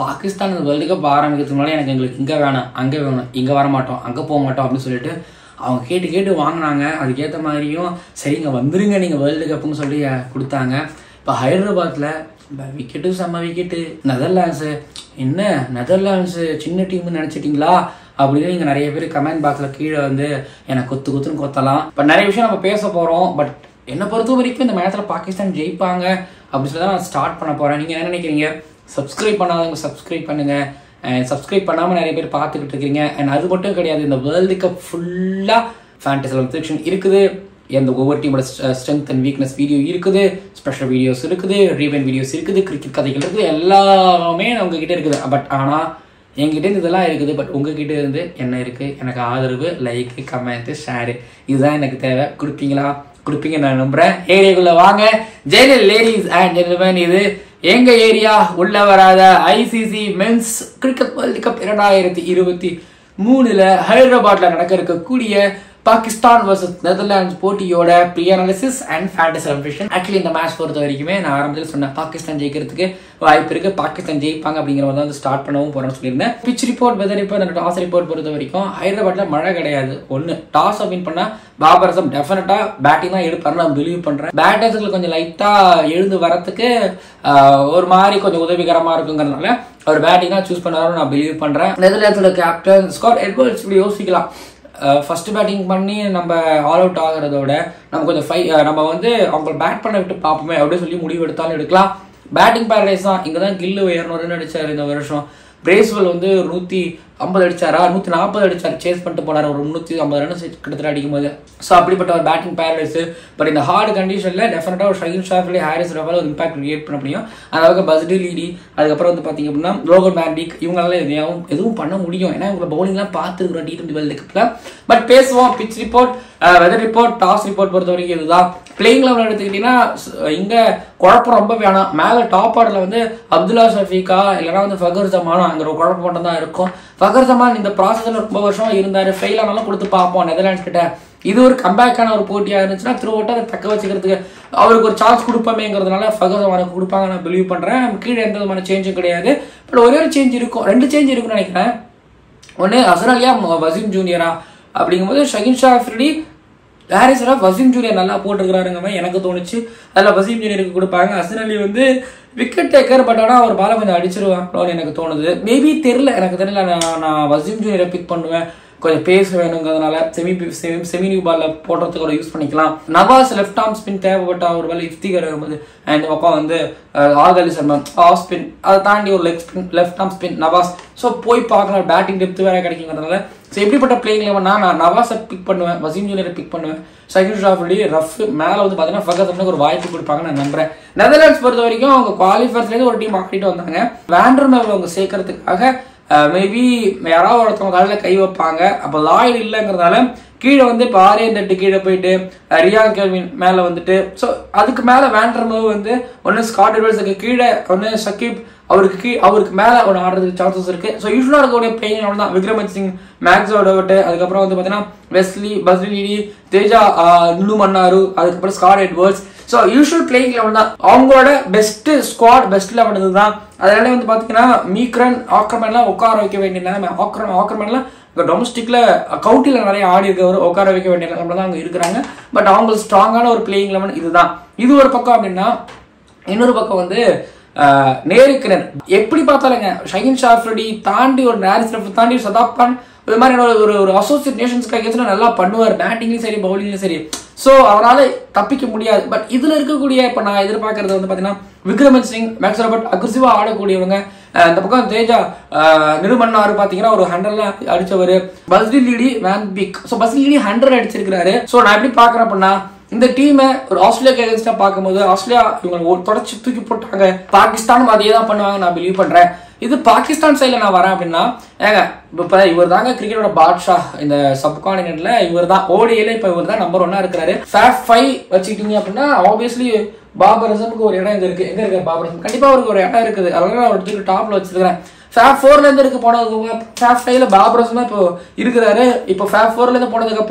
Pakistan world cup ஆரம்பிக்கிறதுக்கு முன்னாடி எனக்கு எங்களுக்கு இங்கே வேணாம் அங்கே வேணும் இங்கே வர மாட்டோம் அங்கே போக மாட்டோம் அப்படின்னு சொல்லிட்டு அவங்க கேட்டு கேட்டு வாங்கினாங்க அதுக்கேற்ற மாதிரியும் சரிங்க வந்துருங்க நீங்கள் வேர்ல்டு கப்புன்னு சொல்லி அஹ், கொடுத்தாங்க இப்போ ஹைதராபாத்தில் விக்கெட்டு செம்ம விக்கெட்டு நெதர்லாண்ட்ஸு என்ன நெதர்லாண்ட்ஸு சின்ன டீம்னு நினச்சிட்டிங்களா அப்படின்னு நீங்கள் நிறைய பேர் கமெண்ட் பாக்ஸில் கீழே வந்து எனக்கு கொத்து கொத்துன்னு கொத்தலாம் பட் நிறைய விஷயம் நம்ம பேச போகிறோம் பட் என்னை பொறுத்த வரைக்கும் இந்த மேட்ச்சில் பாகிஸ்தான் ஜெயிப்பாங்க அப்படின்னு சொல்லி தான் நான் ஸ்டார்ட் பண்ண போகிறேன் நீங்கள் என்ன நினைக்கிறீங்க சப்ஸ்கிரைப் பண்ணாதவங்க சப்ஸ்கிரைப் பண்ணுங்கள் அண்ட் சப்ஸ்கிரைப் பண்ணாமல் நிறைய பேர் பார்த்துக்கிட்டு இருக்கீங்க அண்ட் அது மட்டும் கிடையாது இந்த வேர்ல்டு கப் ஃபுல்லாக ஃபேண்டஸில் செக்ஷன் இருக்குது எந்த ஒவ்வொரு டீமோட ஸ்ட்ரென்த் அண்ட் வீக்னஸ் வீடியோ இருக்குது ஸ்பெஷல் வீடியோஸ் இருக்குது ரீவன் வீடியோஸ் இருக்குது கிரிக்கெட் கதைகள் இருக்குது எல்லாமே உங்ககிட்ட இருக்குது பட் ஆனால் என்கிட்ட இருந்து இதெல்லாம் இருக்குது பட் உங்ககிட்ட இருந்து என்ன இருக்குது எனக்கு ஆதரவு லைக் கமெண்ட் ஷேரு இதுதான் எனக்கு தேவை கொடுப்பீங்களா கொடுப்பீங்க நான் நம்புறேன் ஏரியாக்குள்ள வாங்க ஜெயலல் லேடிஸ் அண்ட் ஜென்டில்மேன் இது எங்க ஏரியா உள்ள வராத ICC men's cricket world cup இரண்டாயிரத்தி இருபத்தி மூணுல ஹைதராபாத்ல நடக்க இருக்கக்கூடிய பாகிஸ்தான் வர்சஸ் நெதர்லாண்ட்ஸ் போட்டியோட pre analysis and fantasy celebration actually இந்த மேட்ச் பொறுத்த வரைக்குமே நான் ஆரம்பத்தில் சொன்னேன் பாகிஸ்தான் ஜெயிக்கிறதுக்கு வாய்ப்பு இருக்கு பாகிஸ்தான் ஜெயிப்பாங்க அப்படிங்கிற மாதிரி தான் வந்து ஸ்டார்ட் பண்ணவும் போறேன்னு சொல்லியிருந்தேன் பிச் ரிப்போர்ட் வெதர் ரிப்போர்ட் அந்த டாஸ் ரிப்போர்ட் பொறுத்த வரைக்கும் ஹைதராபாத்ல மழை கிடையாது ஒன்று டாஸ் வின் பண்ணா பாபர் அசம் டெஃபினட்டா பேட்டிங் தான் எடுப்பாரு நான் பிலீவ் பண்றேன் பேட்டர்ஸ்க்கு கொஞ்சம் லைட்டா எழுந்து வரத்துக்கு ஆஹ், ஒரு மாதிரி கொஞ்சம் உதவிகரமா இருக்குங்கிறதுனால அவர் பேட்டிங் தான் சூஸ் பண்ணாரு நான் பிலீவ் பண்றேன் நெதர்லாண்ட்ஸோட கேப்டன் ஸ்காட் எட்வர்ட்ஸ் இப்படி யோசிக்கலாம் ஃபர்ஸ்ட் பேட்டிங் பண்ணி நம்ம ஆல் அவுட் ஆகிறத விட நம்ம கொஞ்சம் ஃபை நம்ம வந்து அவங்க பேட் பண்ண விட்டு பார்ப்போமே அப்படின்னு சொல்லி முடிவு எடுத்தாலும் எடுக்கலாம் பேட்டிங் பேரடைஸ் தான் இங்கே தான் கில்லு இரநூறு ரன் அடிச்சார் இந்த வருஷம் பிரேஸ்வெல் வந்து ஒரு நூற்றி ஐம்பது அடிச்சாரா நூற்றி நாற்பது அடிச்சார் சேஸ் பண்ணிட்டு போனார் ஒரு முந்நூற்றி ஐம்பது ரன் கிட்டத்தட்ட அடிக்கும் போது ஸோ அப்படிப்பட்ட ஒரு பேட்டிங் பேரடைஸ் பட் இந்த ஹார்டு கண்டிஷனில் டெஃபினட்டாக ஒரு ஷகின் ஷாஃப்லி ஹாரிஸ் ரஃபால் ஒரு இம்பாக்ட் கிரியேட் பண்ண முடியும் அதாவது பஸ்டி லீடி அதுக்கப்புறம் வந்து பார்த்தீங்க அப்படின்னா லோகன் மேண்டிக் இவங்களால எதையும் எதுவும் பண்ண முடியும் ஏன்னா இவங்க பவுலிங்லாம் பார்த்துருக்குறோம் டி டுவெண்ட்டி வேர்ல்டு கப்பில் பட் பேசுவோம் pitch report weather report toss report பொறுத்த வரைக்கும் இதுதான் பிளேயிங் லெவல் எடுத்துக்கிட்டீங்கன்னா இங்க குழப்பம் ரொம்ப வேணாம் மேல டாப் ஆர்டர்ல வந்து அப்துல்லா ஷஃபீகா இல்லைன்னா வந்து ஃபகர் ஜமானோ அங்க ஒரு குழப்பம் மட்டும் தான் இருக்கும் ஃபகர் ஜமான் இந்த ப்ராசஸ்ல ரொம்ப வருஷமா இருந்தாரு ஃபெயில் ஆனாலும் கொடுத்து பார்ப்போம் நெதர்லாண்ட்ஸ் கிட்ட இது ஒரு கம்பேக்கான ஒரு போட்டியா இருந்துச்சுன்னா த்ரூ அவுட் அதை தக்க வச்சுக்கிறதுக்கு அவருக்கு ஒரு சான்ஸ் கொடுப்போமேங்கிறதுனால ஃபகர் ஜமானுக்கு கொடுப்பாங்க நான் பிலீவ் பண்றேன் கீழே எந்த விதமான சேஞ்சும் கிடையாது பட் ஒரே ஒரு சேஞ்ச் இருக்கும் ரெண்டு சேஞ்ச் இருக்கும்னு நினைக்கிறேன் ஒன்று அசராலியா வசீம் ஜூனியரா அப்படிங்கும்போது ஷகின் ஷா அஃப்ரிடி ஹாரிஸ் ராஃப் வசீம் ஜூனியர் நல்லா போட்டிருக்கிறாருங்க மாதிரி எனக்கு தோணுச்சு அதில் வசீம் ஜூனியருக்கு கொடுப்பாங்க அசன் அலி வந்து விக்கெட் டேக்கர் பட் ஆனால் அவர் பாலை கொஞ்சம் அடிச்சிருவாங்களோன்னு எனக்கு தோணுது மேபி தெரில எனக்கு தெரியல நான் நான் வசீம் ஜூனியரை பிக் பண்ணுவேன் கொஞ்சம் பேச வேணுங்கிறதுனால செமி செமி செமி நியூ பாலில் போடுறதுக்கு ஒரு யூஸ் பண்ணிக்கலாம் நவாஸ் லெஃப்ட் ஆர்ம் ஸ்பின் தேவைப்பட்ட ஒரு வேலை இஃப்திகர் வரும்போது அண்ட் பக்கம் வந்து ஆக் அலி சர்மா ஆஃப் ஸ்பின் அதை தாண்டி ஒரு leg spin left arm spin Nawaz so போய் பார்க்கலாம் பேட்டிங் டெப்த் வேற கிடைக்குங்கிறதுனால ஸோ எப்படிப்பட்ட பிளேயிங் லெவன்னா நான் நவாஸை பிக் பண்ணுவேன் வசீம் ஜூனியரை பிக் பண்ணுவேன் சகில் ஷாஃபி ரஃப் மேலே வந்து பார்த்தீங்கன்னா ஃபகத் ஒரு வாய்ப்பு கொடுப்பாங்க நான் நம்புறேன் நெதர்லாண்ட்ஸ் பொறுத்த வரைக்கும் அவங்க குவாலிஃபயர்ஸ்லேருந்து ஒரு டீம் ஆடிட்டு வந்தாங்க வேண்டர் மேவ் அவங்க சேர்க்கறதுக்காக மேபி யாராவது ஒருத்தவங்க காலையில் கை வைப்பாங்க அப்போ லாயல் இல்லைங்கிறதால கீழே வந்து இப்போ ஆரியன் தட்டு கீழே போயிட்டு அஹ் ரியான் கேல்வின் மேலே வந்துட்டு ஸோ அதுக்கு மேலே வேண்டர் மூவ் வந்து ஒன்று ஸ்காட் எட்வர்ட்ஸுக்கு கீழே ஒன்று சக்கீப் அவருக்கு கீ அவருக்கு மேலே ஒன்று ஆடுறதுக்கு சான்சஸ் இருக்கு ஸோ யூஸ்வலாக இருக்கக்கூடிய பிளேயிங் அவ்வளோ தான் விக்ரமத் சிங் மேக்ஸோட விட்டு அதுக்கப்புறம் வந்து பார்த்தீங்கன்னா வெஸ்லி பஸ்லி தேஜா நுனு மன்னாரு அதுக்கப்புறம் Scott Edwards so usual playing eleven தான் அவங்களோட பெஸ்ட் ஸ்குவாட் பெஸ்ட் லெவல் இதுதான் அதனால வந்து பார்த்தீங்கன்னா மீக்ரன் ஆக்ரமன்லாம் உட்கார வைக்க வேண்டிய நிலைமை ஆக்ரம் ஆக்ரமன்லாம் இப்போ டொமஸ்டிக்ல கவுட்டியில் நிறைய ஆடி இருக்கவர் உட்கார வைக்க வேண்டிய நிலைமை தான் அவங்க இருக்கிறாங்க பட் அவங்க ஸ்ட்ராங்கான ஒரு பிளேயிங் லெவன் இதுதான் இது ஒரு பக்கம் அப்படின்னா இன்னொரு பக்கம் வந்து ஆஹ், நேருக்கு நேர் எப்படி பார்த்தாலுங்க ஷகின் ஷாஃப்ரடி தாண்டி ஒரு ஹாரிஸ் ரஃப் தாண்டி சதாப் கான் இது மாதிரி ஒரு ஒரு ஒரு அசோசியேட் நேஷன்ஸ்க்கு அகேன்ஸ்ட் நல்லா பண்ணுவார் பேட்டிங்லையும் சரி பவுலிங்லையும் சரி ஸோ அவரால் தப்பிக்க முடியாது பட் இதில் இருக்கக்கூடிய இப்போ நான் எதிர்பார்க்கறது வந்து பார்த்தீங்கன்னா விக்ரமன் சிங் மேக்ஸ் ராபர்ட் அக்ரெசிவாக ஆடக்கூடியவங்க அஹ் இந்த பக்கம் தேஜா அஹ் நிருமன்னாரு பார்த்தீங்கன்னா ஒரு ஹண்ட்ரட்லாம் அடிச்சவர் Bas de Leede van Beek so Bas de Leede hundred அடிச்சிருக்கிறாரு ஸோ நான் எப்படி பார்க்குறேன் அப்படின்னா இந்த டீமை ஒரு ஆஸ்திரேலியா அகேன்ஸ்டா பார்க்கும்போது ஆஸ்திரேலியா இவங்க ஒரு தொடச்சி தூக்கி போட்டாங்க பாகிஸ்தானும் அதே தான் பண்ணுவாங்க நான் பிலீவ் பண்றேன் இது பாகிஸ்தான் சைடில் நான் வரேன் அப்படின்னா ஏங்க இப்போ இவர் தாங்க கிரிக்கெட்டோட பாட்ஷா இந்த சப்கான்டினென்ட்ல இவர் தான் ஓடியில இப்போ இவர் தான் நம்பர் ஒன்னா இருக்கிறாரு ஃபேப் ஃபைவ் வச்சுக்கிட்டீங்க அப்படின்னா ஆப்வியஸ்லி பாபர் அசமுக்கு ஒரு இடம் இங்க இருக்கு எங்க இருக்கு பாபர் அசம் கண்டிப்பா அவருக்கு ஒரு இடம் இருக்குது அதனால நான் எடுத்துட்டு டாப்ல வச்சிருக்கிறேன் ஃபேப் ஃபோர்ல இருந்து இருக்கு போனதுக்கு ஃபேப் ஃபைவ்ல பாபர் அசம் தான் இப்போ இருக்கிறாரு இப்போ ஃபேப் ஃபோர்ல இருந்து போனதுக்கு அப்புறம்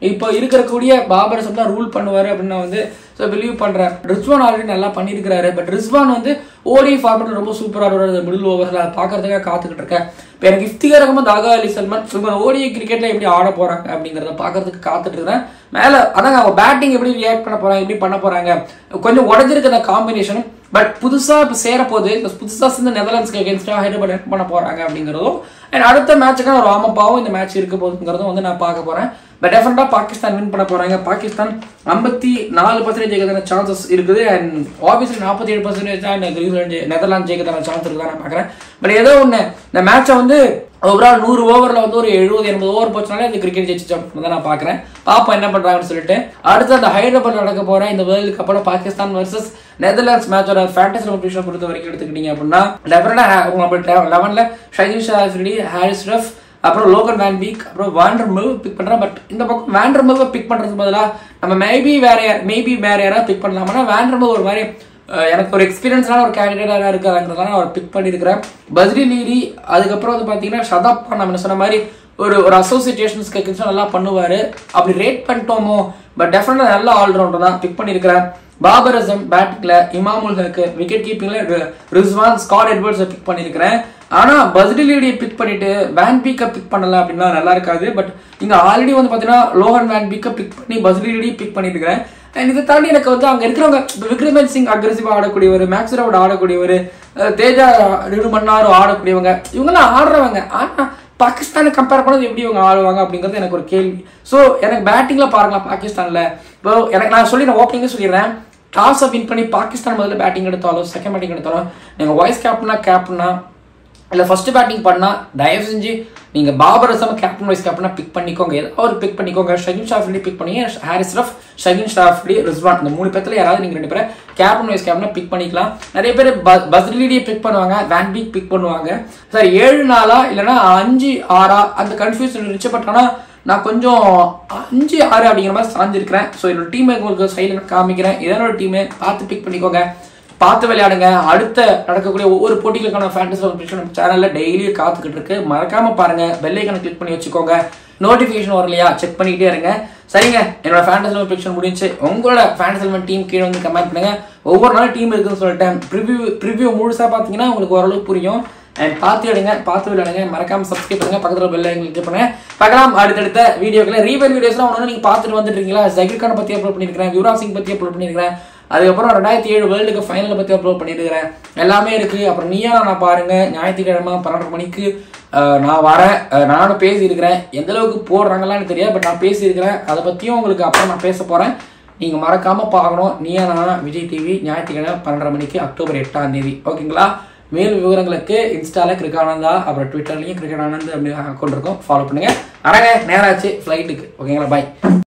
இப்போ இருக்கக்கூடிய பாபர் அசம் தான் ரூல் பண்ணுவார் அப்படின்னு நான் வந்து ஸோ பிலீவ் பண்ணுறேன் ரிஸ்வான் ஆல்ரெடி நல்லா பண்ணியிருக்கிறாரு பட் ரிஸ்வான் வந்து ஓடி ஃபார்மெட் ரொம்ப சூப்பராக வருவார் மிடில் ஓவரில் பார்க்கறதுக்காக காத்துக்கிட்டு இருக்கேன் இப்போ எனக்கு இஃப்திகார் அகமது ஆகா அலி சல்மான் இவங்க ஓடிஐ கிரிக்கெட்டில் எப்படி ஆட போகிறாங்க அப்படிங்கிறத பார்க்கறதுக்கு காத்துட்டு இருக்கிறேன் மேலே அதாங்க அவங்க பேட்டிங் எப்படி ரியாக்ட் பண்ண போகிறாங்க எப்படி பண்ண போகிறாங்க கொஞ்சம் உடஞ்சிருக்க அந்த காம்பினேஷன் பட் புதுசாக இப்போ சேரப்போகுது இந்த புதுசாக சேர்ந்து நெதர்லாண்ட்ஸ்க்கு அகேன்ஸ்டாக ஹைதராபாத் என்ன பண்ண போகிறாங்க அப்படிங்கிறதும் அண்ட் அடுத்த மேட்சுக்கான ஒரு ஆமப்பாவும் இந்த மேட்ச் இருக்க போகுதுங்கிறதும் வந்து நான் பார்க்க போகிறேன் பட் டெஃபினட்டாக பாகிஸ்தான் வின் பண்ண போகிறாங்க பாகிஸ்தான் ஐம்பத்தி நாலு பர்சன்டேஜ் ஜெயிக்கிறதான சான்சஸ் இருக்குது அண்ட் ஆப்வியஸ்லி நாற்பத்தி ஏழு பர்சன்டேஜ் தான் நியூசிலாந்து நெதர்லாந்து ஜெயிக்கிறதான சான்ஸ் இருக்குதான் நான் பார்க்குறேன் பட் ஏதோ ஒன்று இந்த மேட்சை வந்து ஓவரால் நூறு ஓவரில் வந்து ஒரு எழுபது எண்பது ஓவர் போச்சுனாலே இந்த கிரிக்கெட் ஜெயிச்சு தான் நான் பார்க்குறேன் பாப்போம் என்ன பண்ணுறாங்கன்னு சொல்லிட்டு அடுத்து அந்த ஹைதராபாத் நடக்க போகிற இந்த வேர்ல்டு கப்போட பாகிஸ்தான் வர்சஸ் நெதர்லாண்ட்ஸ் மேட்சோட ஃபேண்டஸ் காம்படிஷன் பொறுத்த வரைக்கும் எடுத்துக்கிட்டீங்க அப்படின்னா டெஃபினட்டாக உங்களுக்கு லெவனில் ஷைஜின் ஷாஃப்ரி ஹாரிஸ் ரஃப் அப்புறம் லோகன் வேன் வீக் அப்புறம் வேண்டர் மில் பிக் பண்ணுறேன் பட் இந்த பக்கம் வேண்டர் மில்வை பிக் பண்ணுறதுக்கு பதிலாக நம்ம மேபி வேற யார் மேபி வேற யாராவது பிக் பண்ணலாம்னா வேண்டர் மில் ஒரு மாதிரி அஹ், எனக்கு ஒரு எக்ஸ்பீரியன்ஸான ஒரு கேண்டிடேட்டாக இருக்காங்கிறதால நான் அவர் பிக் பண்ணியிருக்கிறேன் பஸ்ரி லீரி அதுக்கப்புறம் வந்து பார்த்தீங்கன்னா ஷதாப் கான் நம்ம சொன்ன மாதிரி ஒரு ஒரு அசோசியேஷன்ஸ் கேட்குச்சு நல்லா பண்ணுவார் அப்படி ரேட் பண்ணிட்டோமோ பட் டெஃபினட்டாக நல்ல ஆல்ரவுண்டர் தான் பிக் பண்ணியிருக்கிறேன் பாபர் அசம் பேட்டிங்ல இமாமுல் ஹக்கு விக்கெட் கீப்பிங்ல ரிஸ்வான் ஸ்காட் எட்வர்ட்ஸை பிக் பண்ணியிருக்கிறேன் ஆனா பஸ்டிலியை பிக் பண்ணிட்டு வேன் பீக்கை பிக் பண்ணல அப்படின்னா நல்லா இருக்காது பட் இங்க ஆல்ரெடி வந்து பாத்தீங்கன்னா லோகன் வேன் பீக்கை பிக் பண்ணி பஸ்டிலியை பிக் பண்ணியிருக்கிறேன் அண்ட் இதை தாண்டி எனக்கு வந்து அங்க இருக்கிறவங்க இப்ப விக்ரமன் சிங் அக்ரெசிவா ஆடக்கூடியவர் மேக்ஸ்ரோட ஆடக்கூடியவர் அஹ் தேஜா நிருமன்னாரு ஆடக்கூடியவங்க இவங்கெல்லாம் ஆடுறவங்க ஆனா பாகிஸ்தானை கம்பேர் பண்ணது எப்படி இவங்க ஆடுவாங்க அப்படிங்கிறது எனக்கு ஒரு கேள்வி ஸோ எனக்கு பேட்டிங்ல பாருங்களா பாகிஸ்தான்ல இப்போ எனக்கு நான் சொல்லி நான் ஓப்பனிங்கே சொல்லிடுறேன் டாஸை வின் பண்ணி பாகிஸ்தான் முதல்ல பேட்டிங் எடுத்தாலும் செகண்ட் பேட்டிங் எடுத்தாலும் நீங்கள் வைஸ் கேப்டனா கேப்டனா இல்லை ஃபர்ஸ்ட் பேட்டிங் பண்ணால் தயவு செஞ்சு நீங்கள் பாபர் அசம் கேப்டன் வைஸ் கேப்டனா பிக் பண்ணிக்கோங்க ஏதாவது ஒரு பிக் பண்ணிக்கோங்க ஷகின் ஷாஃப்லி பிக் பண்ணி ஹாரிஸ் ரஃப் ஷகின் ஷாஃப்லி ரிஸ்வான் இந்த மூணு பேர்த்துல யாராவது நீங்கள் ரெண்டு பேரை கேப்டன் வைஸ் கேப்டனா பிக் பண்ணிக்கலாம் நிறைய பேர் பஸ்ரிலிடியை பிக் பண்ணுவாங்க வேன் பீக் பிக் பண்ணுவாங்க சார் ஏழு நாளா இல்லைன்னா அஞ்சு ஆறா அந்த கன்ஃபியூஷன் இருந்துச்சு பட் ஆனால் நான் கொஞ்சம் அஞ்சு ஆறு அப்படிங்கிற மாதிரி சாஞ்சிருக்கிறேன் ஸோ என்னோட டீமை உங்களுக்கு சைடில் காமிக்கிறேன் இதனோட டீமை பார்த்து பிக் பண்ணிக்கோங்க பார்த்து விளையாடுங்க அடுத்த நடக்கக்கூடிய ஒவ்வொரு போட்டிகளுக்கான ஃபேண்டஸ் நம்ம சேனலில் டெய்லி காத்துக்கிட்டு இருக்கு மறக்காம பாருங்க பெல்லைக்கான கிளிக் பண்ணி வச்சுக்கோங்க நோட்டிஃபிகேஷன் வரலையா செக் பண்ணிக்கிட்டே இருங்க சரிங்க என்னோட ஃபேண்டஸ் பிக்ஷன் முடிஞ்சு உங்களோட ஃபேண்டஸ் டீம் கீழே வந்து கமெண்ட் பண்ணுங்க ஒவ்வொரு நாளும் டீம் இருக்குன்னு சொல்லிட்டேன் ப்ரிவ்யூ ப்ரிவ்யூ முழுசா பார்த்தீங்கன்னா உங்களுக்கு ஓரளவுக்கு புரியும் அண்ட் பார்த்து எடுங்க பார்த்து விளையாடுங்க மறக்காம சப்ஸ்கிரைப் பண்ணுங்க பக்கத்தில் பெல் ஐக்கன் கிளிக் பண்ணுங்க பார்க்கலாம் அடுத்தடுத்த வீடியோக்களை ரீவல் வீடியோஸ்லாம் ஒன்று நீங்க பார்த்துட்டு வந்துட்டு இருக்கீங்களா ஜகீர் கானை பத்தி அப்லோட் பண்ணியிருக்கிறேன் யுவராஜ் சிங் பத்தி அப்லோட் பண்ணியிருக்கிறேன் அதுக்கப்புறம் ரெண்டாயிரத்தி ஏழு வேர்ல்டு கப் ஃபைனலை பற்றி அப்லோட் பண்ணியிருக்கிறேன் எல்லாமே இருக்கு அப்புறம் நீயா நான் பாருங்க ஞாயிற்றுக்கிழமை பன்னெண்டு மணிக்கு அஹ், நான் வரேன் அஹ், நானும் பேசியிருக்கிறேன் எந்த அளவுக்கு போடுறாங்களான்னு தெரியாது பட் நான் பேசியிருக்கிறேன் அதை பற்றியும் உங்களுக்கு அப்புறம் நான் பேச போகிறேன் நீங்கள் மறக்காம பார்க்கணும் நீயா நானா விஜய் டிவி ஞாயிற்றுக்கிழமை பன்னெண்டரை மணிக்கு அக்டோபர் எட்டாம் தேதி ஓகேங்களா மேலும் விவரங்களுக்கு இன்ஸ்டால கிரிக்கானந்தா அப்புறம் ட்விட்டர்லையும் கிரிக்கெட் ஆனந்த் அப்படின்னு அக்கௌண்ட் இருக்கும் ஃபாலோ பண்ணுங்க அரங்க நேராச்சு ஃப்ளைட்டுக்கு ஓகேங்களா பாய்